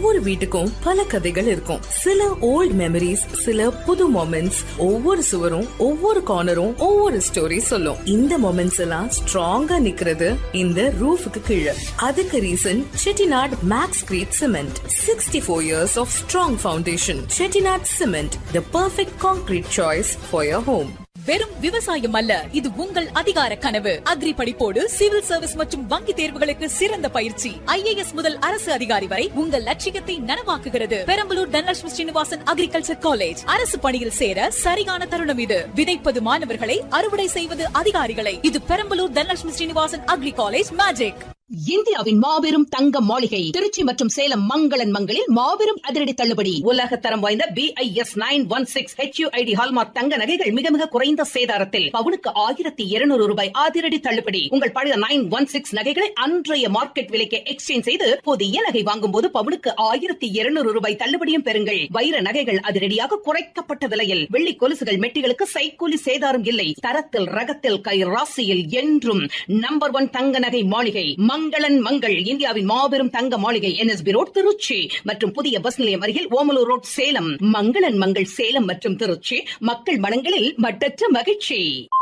ஒவ்வொரு வீட்டுக்கும் பல கதைகள் இருக்கும் சில ஓல்ட் மெமரிஸ் சில புது மொமெண்ட்ஸ் ஒவ்வொரு சுவரும் ஒவ்வொரு கார்னரும் ஒவ்வொரு ஸ்டோரி சொல்லும் இந்த மொமெண்ட்ஸ் எல்லாம் ஸ்ட்ராங்கா நிக்கிறது இந்த ரூஃபுக்கு கீழே அதுக்கு reason Chettinad max crete cement sixty four years of strong foundation Chettinad cement the perfect concrete choice for your home வெறும் விவசாயம் அல்ல இது உங்கள் அதிகார கனவு அக்ரி படிப்போடு சிவில் சர்வீஸ் மற்றும் வங்கி தேர்வுகளுக்கு சிறந்த பயிற்சி ஐஏஎஸ் முதல் அரசு அதிகாரி வரை உங்கள் லட்சியத்தை நனவாக்குகிறது பெரம்பலூர் தனலட்சுமி ஸ்ரீனிவாசன் அக்ரிகல்ச்சர் காலேஜ் அரசு பணியில் சேர சரியான தருணம் இது விதைப்பது மாணவர்களை அறுவடை செய்வது அதிகாரிகளை இது Perambalur Dhanalakshmi Srinivasan agri college magic இந்தியாவின் மாபெரும் தங்க மாளிகை திருச்சி மற்றும் சேலம் மங்களன் மங்களில் மாபெரும் அதிரடி தள்ளுபடி உலக தரம் வாய்ந்த B I S nine one six HUID hallmark தங்க நகைகள் மிக மிக குறைந்த சேதாரத்தில் பவுனுக்கு ஆயிரத்தி இருநூறு ரூபாய் அதிரடி தள்ளுபடி உங்கள் பழைய நைன் ஒன் சிக்ஸ் நகைகளை அன்றைய மார்க்கெட் விலைக்கு எக்ஸ்சேஞ்ச் செய்து புதிய நகை வாங்கும் போது பவுனுக்கு ஆயிரத்தி இருநூறு ரூபாய் தள்ளுபடியும் பெறுங்கள் வைர நகைகள் அதிரடியாக குறைக்கப்பட்ட விலையில் வெள்ளி கொலுசுகள் மெட்டிகளுக்கு சைக்கூலி சேதாரம் இல்லை தரத்தில் ரகத்தில் கை ராசியில் என்றும் நம்பர் ஒன் தங்க நகை மாளிகை மங்களன் மங்கள் இந்தியாவின் மாபெரும் தங்க மாளிகை என்எஸ்பி ரோட் திருச்சி மற்றும் புதிய பஸ் நிலையம் அருகில் ஓமலூர் ரோட் சேலம் மங்களன் மங்கள் சேலம் மற்றும் திருச்சி மக்கள் மனங்களில் மட்டற்ற மகிழ்ச்சி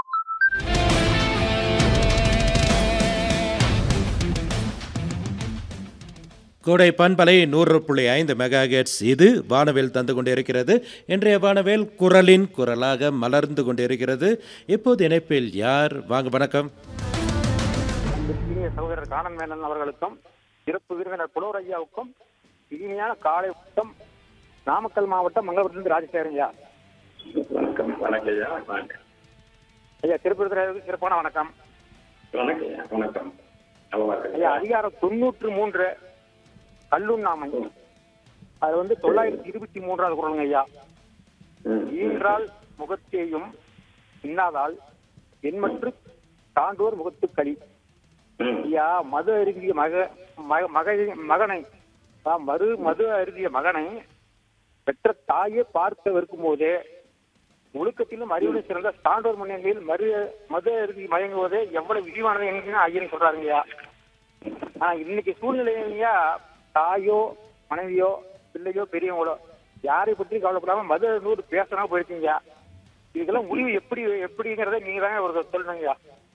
கோடை பண்பலை நூறு புள்ளி ஐந்து மெகா இது வானவேல் தந்து கொண்டிருக்கிறது இன்றைய வானவேல் குரலின் குரலாக மலர்ந்து கொண்டிருக்கிறது இப்போது இணைப்பில் யார் வாங்க வணக்கம் இனிய சகோதரர் காணன் மேனன் அவர்களுக்கும் சிறப்பு விருந்தினர் புலவர் ஐயாவுக்கும் இனிமையான காலை வட்டம் நாமக்கல் மாவட்டம் மங்களபுரத்திலிருந்து ராஜசேகரன் ஐயா வணக்கம் வணக்கம் ஐயா வணக்கம் ஐயா திருப்பதி சிறப்பான வணக்கம் வணக்கம் ஐயா வணக்கம் நல்லா இருக்கேன் ஐயா அதிகாரம் தொண்ணூற்று மூன்று கல்லுண்ணாமை அது வந்து தொள்ளாயிரத்தி இருபத்தி மூன்றாவது குரலுங்க ஐயா ம். ஈன்றால் முகத்தேயும் இன்னாதால் எண்மற்று தாண்டோர் முகத்து களி ம். ஐயா மது அருந்திய மக மக- மக மகனை ஆ, மறு மது அருந்திய மகனை பெற்ற தாயே பார்க்க வெறுக்கும் போதே ஒழுக்கத்திலும் அறிவுடன் சிறந்த சான்றோர் முன்னணியில் மறு மது அருந்தி மயங்குவதே எவ்வளவு விரிவானது என்கிறேன் ஐயன் சொல்றாருங்கய்யா ஆனா இன்னைக்கு சூழ்நிலையா தாயோ மனைவியோ பிள்ளையோ பெரியவங்களோ யாரை பற்றி கவலைப்படாம மது அருந்தோடு பேசணும் போயிருக்கீங்க இதுக்கெல்லாம் முடிவு எப்படி எப்படிங்கிறத நீங்க தாங்க ஒரு சொல்லணுங்கய்யா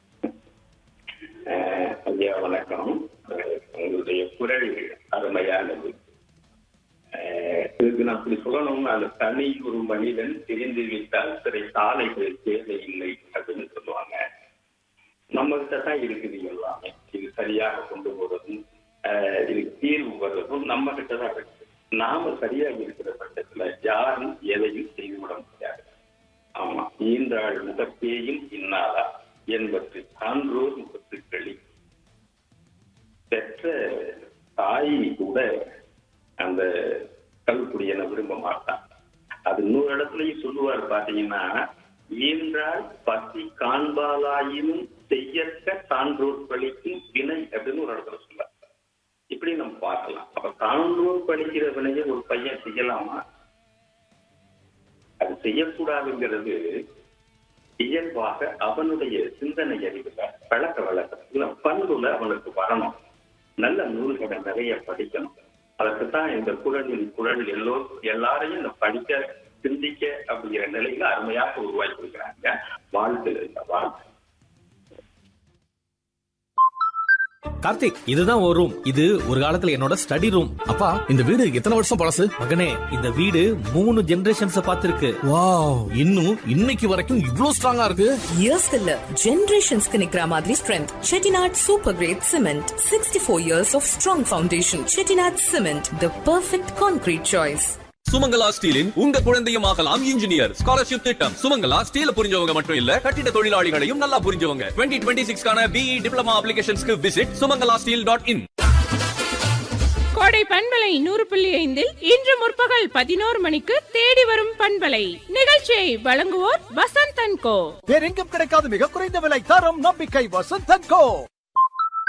அஹ், ஐயா வணக்கம் அஹ், உங்களுடைய குரல் அருமையானது அஹ், இதுக்கு நான் அப்படி சொல்லணும் அந்த தனி ஒரு மனிதன் தெரிந்து விட்டால் சிறை சாலைகள் தேவையில்லை அப்படின்னு சொல்லுவாங்க நம்ம கிட்ட தான் இருக்குது எல்லாமே இது சரியாக கொண்டு போறதும் அஹ், இதுக்கு தீர்வு வர்றதும் நம்ம கிட்ட தான் இருக்கு நாம சரியா இருக்கிற பட்சத்துல யாரும் எதையும் செய்துவிட முடியாது ஆமா ஈன்றாள் முகத்தேயும் இன்னாதா என்பது சான்றோர் முகத்துக்களி பெற்ற தாய் கூட அந்த கல்குடியனை விரும்ப மாட்டான் அது இன்னொரு இடத்துலயும் சொல்லுவார் பாத்தீங்கன்னா ஈன்றால் பசி காண்பாலாயினும் செய்யற்க சான்றோர் பழிக்கும் வினை அப்படின்னு ஒரு இடத்துல சொல்லுவார் இப்படி நம்ம பார்க்கலாம் அப்ப சான்றோர் பழிக்கிற வினையை ஒரு பையன் செய்யலாமா அது செய்யக்கூடாதுங்கிறது இயல்பாக அவனுடைய சிந்தனை அறிவுல பழக்க வழக்கத்துல பண்புல அவனுக்கு வரணும் நல்ல நூல்களை நிறைய படிக்கணும் அதற்கு தான் இந்த குரலின் குரல் எல்லோ எல்லாரையும் இந்த படிக்க சிந்திக்க அப்படிங்கிற நிலையில அருமையாக உருவாக்கி இருக்கிறாங்க வாழ்த்து இந்த வாழ்த்து கார்த்திக் இதுதான் ஒரு ரூம் இது ஒரு காலத்துல என்னோட ஸ்டடி ரூம் அப்பா இந்த வீடு எத்தனை வருஷம் பழசு மகனே இந்த வீடு மூணு ஜெனரேஷன்ஸ் பார்த்திருக்கு வாவ் இன்னும் இன்னைக்கு வரைக்கும் இவ்ளோ ஸ்ட்ராங்கா இருக்கு இயர்ஸ்க்கு இல்ல ஜெனரேஷன்ஸ்க்கு நிக்கிற மாதிரி strength Chettinad super great cement sixty four years of strong foundation Chettinad cement the perfect concrete choice Sumangala ஸ்டீலின் உங்க குழந்தையும் ஆகலாம் இன்ஜினியர் ஸ்காலர்ஷிப் திட்டம் சுமங்கலா ஸ்டீல புரிஞ்சவங்க மட்டும் இல்ல கட்டிட தொழிலாளிகளையும் நல்லா புரிஞ்சவங்க டுவெண்ட்டி டுவெண்ட்டி சிக்ஸ்க்கான பிஇ டிப்ளமா அப்ளிகேஷன்ஸ்க்கு visit Sumangala steel dot in கோடை பண்பலை நூறு புள்ளி ஐந்தில் இன்று முற்பகல் பதினோரு மணிக்கு தேடி வரும் பண்பலை நிகழ்ச்சியை வழங்குவோர் வசந்த் அண்ட் கோ வேறெங்கும் கிடைக்காத மிக குறைந்த விலை தரம் நம்பிக்கை வசந்தன் கோ